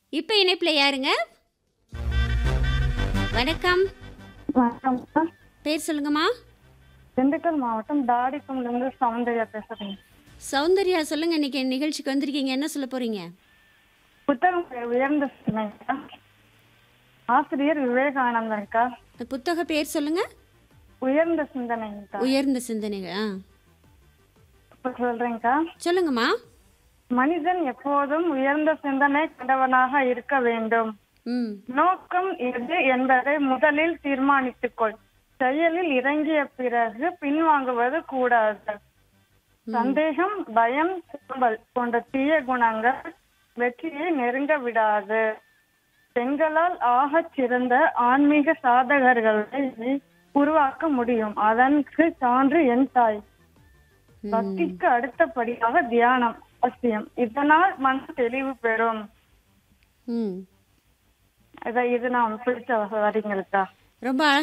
இப்போ இணைப்பில் யாருங்க வணக்கம் வணக்கம்க்கா பேர் சொல்லுங்கம்மா திண்டுக்கல் மாவட்டம் தாடிக்கும்லேருந்து சௌந்தர்யா பேசுறேங்க சௌந்தர்யா சொல்லுங்க இன்னைக்கு நிகழ்ச்சிக்கு வந்திருக்கீங்க என்ன சொல்ல போறீங்க புத்தகம் பேர் உயர்ந்த சிந்தனைக்கா ஆசிரியர் விவேகானந்தன்க்கா புத்தக பேர் சொல்லுங்க உயர்ந்த சிந்தனைங்கக்கா உயர்ந்த சிந்தனைகள் ஆ இப்ப சொல்றேங்கக்கா சொல்லுங்கம்மா மனிதன் எப்போதும் உயர்ந்த சிந்தனை கொண்டவனாக இருக்க வேண்டும் ம் நோக்கம் எது என்பதை முதலில் தீர்மானித்துக் கொள் செயலில் இறங்கிய பிறகு பின்வாங்குவது கூடாது சந்தேகம் பயம் சோம்பல் போன்ற தீய குணங்கள் வெற்றியை நெருங்க விடாது பெண்களால் ஆகச் சிறந்த ஆன்மீக சாதகர்களை நீ உருவாக்க முடியும் அதற்கு சான்று என் தாய் பக்திக்கு அடுத்தபடியாக தியானம் அவசியம் இதனால் மன தெளிவு பெறும் ம் இதை இது நான் பிடிச்ச வரிங்களுக்கா ரொம்ப